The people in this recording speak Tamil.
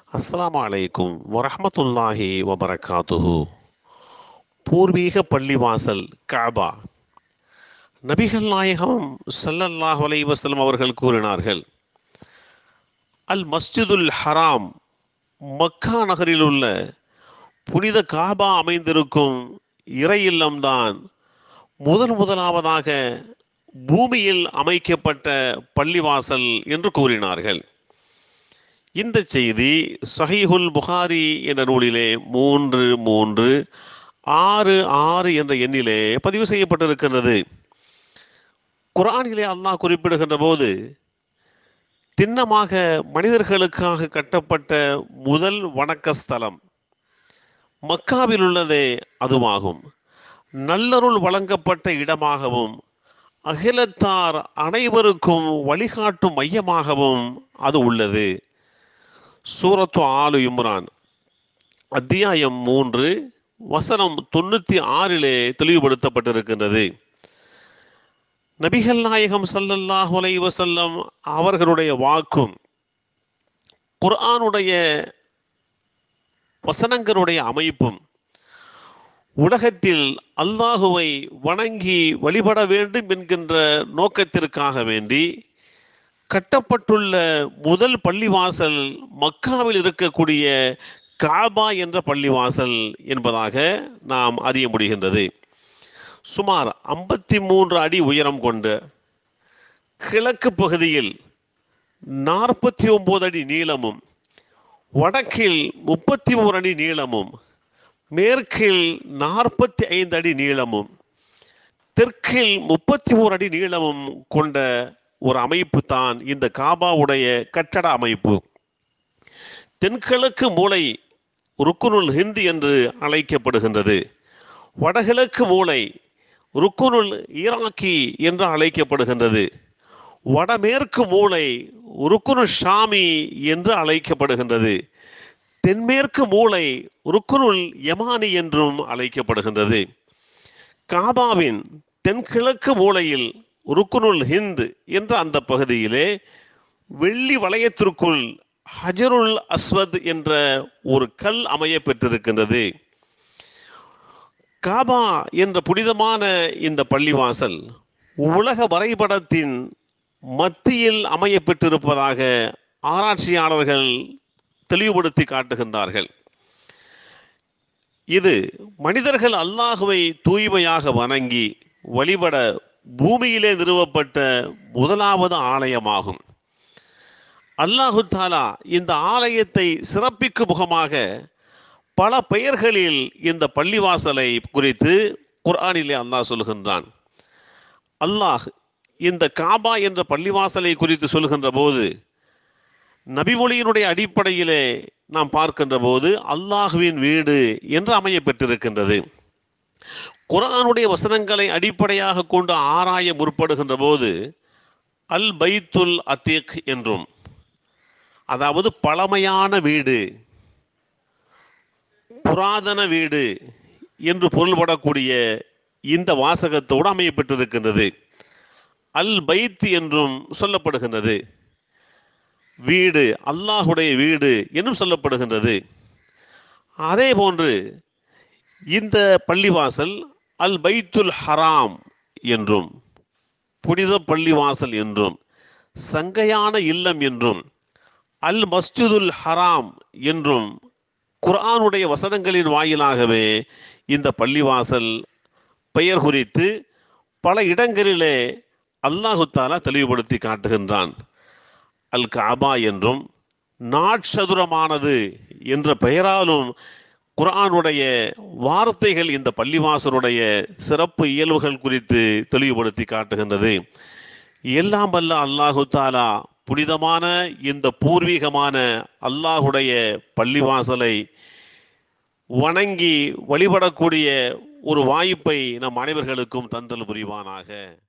அஸ்ஸலாமு அலைக்கும் வரஹ்மத்துல்லாஹி வபரகாத்துஹு பூர்வீக பள்ளிவாசல் காபா நபிகள் நாயகம் ஸல்லல்லாஹு அலைஹி வஸல்லம் அவர்கள் கூறினார்கள் அல் மஸ்ஜிதுல் ஹராம் மக்கா நகரில் உள்ள புனித காபா அமைந்திருக்கும் இறை இல்லம்தான் முதன் முதலாவதாக பூமியில் அமைக்கப்பட்ட பள்ளிவாசல் என்று கூறினார்கள் இந்த செய்தி சஹீஹுல் புகாரி என்ற நூலிலே மூன்று மூன்று ஆறு ஆறு என்ற எண்ணிலே பதிவு செய்யப்பட்டிருக்கிறது குர்ஆனிலே அல்லாஹ் குறிப்பிடுகின்ற போது திண்ணமாக மனிதர்களுக்காக கட்டப்பட்ட முதல் வணக்க ஸ்தலம் மக்காவில் உள்ளதே அதுவாகும் நல்லருள் வழங்கப்பட்ட இடமாகவும் அகிலத்தார் அனைவருக்கும் வழிகாட்டும் மையமாகவும் அது உள்ளது சூரத்து ஆலு இம்ரான் அத்தியாயம் மூன்று வசனம் தொண்ணூற்றி ஆறிலே தெளிவுபடுத்தப்பட்டிருக்கின்றது நபிகள் நாயகம் ஸல்லல்லாஹு அலைஹி வஸல்லம் அவர்களுடைய வாக்கும் குர்ஆனுடைய வசனங்களுடைய அமைப்பும் உலகத்தில் அல்லாஹுவை வணங்கி வழிபட வேண்டும் என்கின்ற நோக்கத்திற்காக வேண்டி கட்டப்பட்டுள்ள முதல் பள்ளிவாசல் மக்காவில் இருக்கக்கூடிய காபா என்ற பள்ளிவாசல் என்பதாக நாம் அறிய முடிகின்றது சுமார் ஐம்பத்தி மூன்று அடி உயரம் கொண்ட கிழக்கு பகுதியில் நாற்பத்தி ஒன்பது அடி நீளமும் வடக்கில் முப்பத்தி ஓர் அடி நீளமும் மேற்கில் நாற்பத்தி ஐந்து அடி நீளமும் தெற்கில் முப்பத்தி ஓர் அடி நீளமும் கொண்ட ஒரு அமைப்பு தான் இந்த காபாவுடைய கட்டட அமைப்பு தென்கிழக்கு மூளை ருக்குனுல் ஹிந்தி என்று அழைக்கப்படுகின்றது வடகிழக்கு மூளை ருக்குனுல் ஈராக்கி என்று அழைக்கப்படுகின்றது வடமேற்கு மூளை ருக்குனு ஷாமி என்று அழைக்கப்படுகின்றது தென்மேற்கு மூளை ருக்குனுல் யமானி என்றும் அழைக்கப்படுகின்றது காபாவின் தென்கிழக்கு மூலையில் ருக்குனுல் ஹிந்த் என்ற அந்த பகுதியிலே வெள்ளி வளையத்திற்குள் ஹஜருல் அஸ்வத் என்ற ஒரு கல் அமைய பெற்றிருக்கின்றது காபா என்ற புனிதமான இந்த பள்ளிவாசல் உலக வரைபடத்தின் மத்தியில் அமைய பெற்றிருப்பதாக ஆராய்ச்சியாளர்கள் தெளிவுபடுத்தி காட்டுகின்றார்கள் இது மனிதர்கள் அல்லாஹுவை தூய்மையாக வணங்கி வழிபட பூமியிலே நிறுவப்பட்ட முதலாவது ஆலயமாகும் அல்லாஹு தாலா இந்த ஆலயத்தை சிறப்பிக்கும் முகமாக பல பெயர்களில் இந்த பள்ளிவாசலை குறித்து குர்ஆனிலே அல்லாஹ் சொல்கின்றான் அல்லாஹ் இந்த காபா என்ற பள்ளிவாசலை குறித்து சொல்கின்ற போது நபிமொழியினுடைய அடிப்படையிலே நாம் பார்க்கின்ற போது அல்லாஹுவின் வீடு என்று அமைய பெற்றிருக்கின்றது குரானுடைய வசனங்களை அடிப்படையாக கொண்டு ஆராய முற்படுகின்ற போது அல் பைத்துல் அத்தீக் என்றும் அதாவது பழமையான வீடு புராதன வீடு என்று பொருள்படக்கூடிய இந்த வாசகத்தோடு அமையப்பட்டிருக்கின்றது அல் பைத் என்றும் சொல்லப்படுகின்றது வீடு அல்லாஹுடைய வீடு என்றும் சொல்லப்படுகின்றது அதே போன்று இந்த பள்ளிவாசல் அல் பைத்துல் ஹராம் என்றும் புனித பள்ளிவாசல் என்றும் சங்கையான இல்லம் என்றும் அல் மஸ்ஜிதுல் ஹராம் என்றும் குர்ஆனுடைய வசனங்களின் வாயிலாகவே இந்த பள்ளிவாசல் பெயர் குறித்து பல இடங்களிலே அல்லாஹு தாலா தெளிவுபடுத்தி காட்டுகின்றான் அல் காபா என்றும் நாட்சதுரமானது என்ற பெயராலும் குர்ஆனுடைய வார்த்தைகள் இந்த பள்ளிவாசலுடைய சிறப்பு இயல்புகள் குறித்து தெளிவுபடுத்தி காட்டுகின்றது எல்லாம் வல்ல அல்லாஹு தாலா புனிதமான இந்த பூர்வீகமான அல்லாஹுடைய பள்ளிவாசலை வணங்கி வழிபடக்கூடிய ஒரு வாய்ப்பை நம் அனைவர்களுக்கும் தந்தல் புரிவானாக